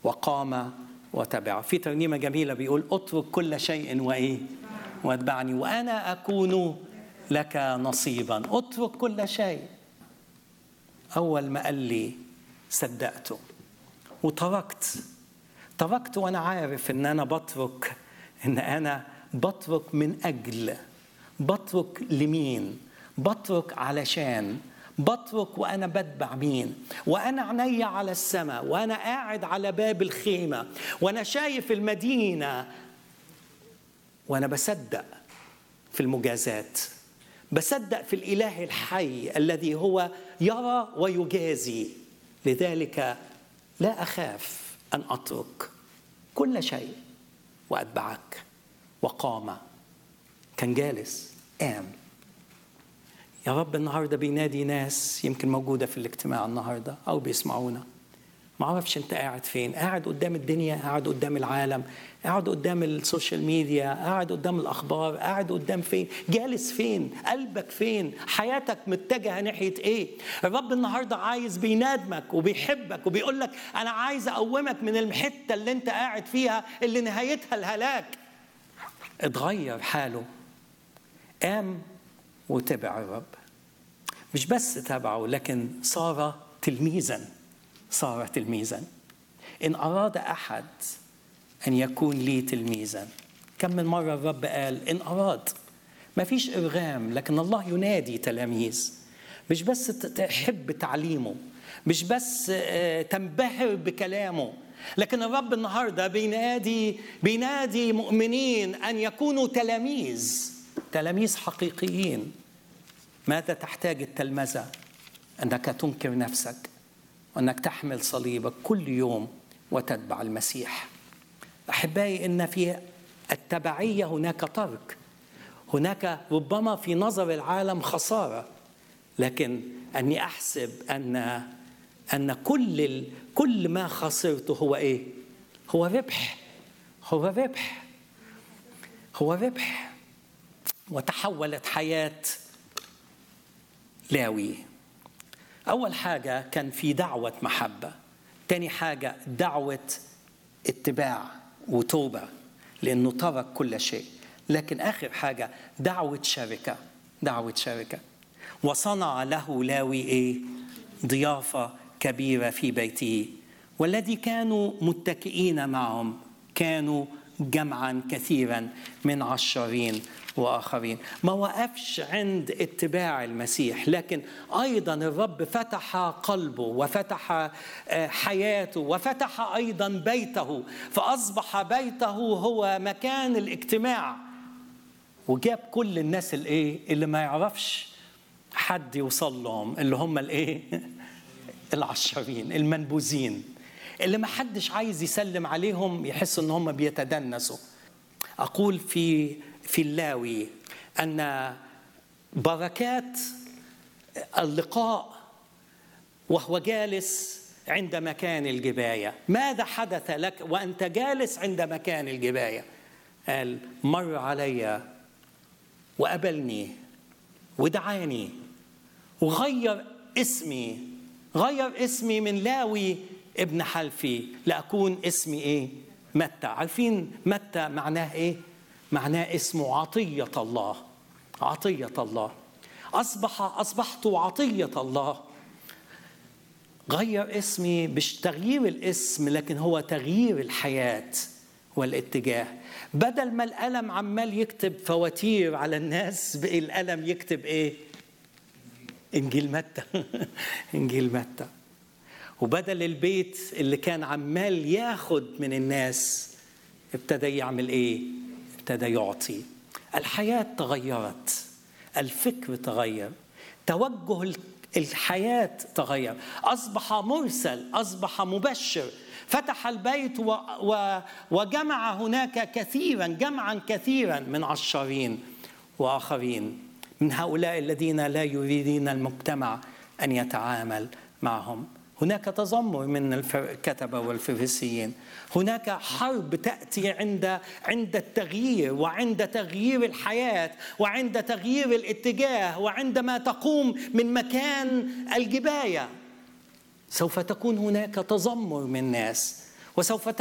وقام وتبعه في ترنيمة جميلة بيقول اترك كل شيء وإيه واتبعني وأنا أكون لك نصيبا اترك كل شيء أول ما قال لي صدقته وتركت تركت وأنا عارف إن أنا بترك إن أنا بترك من أجل بترك لمين بترك علشان بترك وانا بتبع مين وانا عيني على السماء وانا قاعد على باب الخيمه وانا شايف المدينه وانا بصدق في المجازات بصدق في الاله الحي الذي هو يرى ويجازي لذلك لا اخاف ان اترك كل شيء واتبعك وقام كان جالس قام يا رب النهارده بينادي ناس يمكن موجوده في الاجتماع النهارده او بيسمعونا ما اعرفش انت قاعد فين قاعد قدام الدنيا قاعد قدام العالم قاعد قدام السوشيال ميديا قاعد قدام الاخبار قاعد قدام فين جالس فين قلبك فين حياتك متجهه ناحيه ايه الرب النهارده عايز بينادمك وبيحبك وبيقول لك انا عايز اقومك من الحته اللي انت قاعد فيها اللي نهايتها الهلاك اتغير حاله قام وتبع الرب مش بس تبعه لكن صار تلميذا صار تلميذا ان اراد احد ان يكون لي تلميذا كم من مره الرب قال ان اراد ما فيش ارغام لكن الله ينادي تلاميذ مش بس تحب تعليمه مش بس تنبهر بكلامه لكن الرب النهارده بينادي بينادي مؤمنين ان يكونوا تلاميذ تلاميذ حقيقيين ماذا تحتاج التلمذة أنك تنكر نفسك وأنك تحمل صليبك كل يوم وتتبع المسيح أحبائي إن في التبعية هناك ترك هناك ربما في نظر العالم خسارة لكن أني أحسب أن أن كل كل ما خسرته هو إيه؟ هو ربح هو ربح هو ربح وتحولت حياة لاوي أول حاجة كان في دعوة محبة تاني حاجة دعوة اتباع وتوبة لأنه ترك كل شيء لكن آخر حاجة دعوة شركة دعوة شركة وصنع له لاوي إيه ضيافة كبيرة في بيته والذي كانوا متكئين معهم كانوا جمعا كثيرا من عشرين واخرين ما وقفش عند اتباع المسيح لكن ايضا الرب فتح قلبه وفتح حياته وفتح ايضا بيته فاصبح بيته هو مكان الاجتماع وجاب كل الناس الايه اللي ما يعرفش حد يوصل لهم اللي هم الايه العشرين المنبوذين اللي ما حدش عايز يسلم عليهم يحس ان هم بيتدنسوا اقول في في اللاوي ان بركات اللقاء وهو جالس عند مكان الجبايه ماذا حدث لك وانت جالس عند مكان الجبايه قال مر علي وقبلني ودعاني وغير اسمي غير اسمي من لاوي ابن حلفي لأكون اسمي إيه؟ متى عارفين متى معناه إيه؟ معناه اسمه عطية الله عطية الله أصبح أصبحت عطية الله غير اسمي مش تغيير الاسم لكن هو تغيير الحياة والاتجاه بدل ما القلم عمال يكتب فواتير على الناس بقي القلم يكتب ايه انجيل متى انجيل متى وبدل البيت اللي كان عمال ياخد من الناس ابتدى يعمل ايه ابتدى يعطي الحياة تغيرت الفكر تغير توجه الحياة تغير أصبح مرسل أصبح مبشر فتح البيت و و وجمع هناك كثيرا جمعا كثيرا من عشارين وآخرين من هؤلاء الذين لا يريدون المجتمع أن يتعامل معهم هناك تذمر من الكتبة والفريسيين هناك حرب تأتي عند عند التغيير وعند تغيير الحياة وعند تغيير الاتجاه وعندما تقوم من مكان الجباية سوف تكون هناك تذمر من الناس وسوف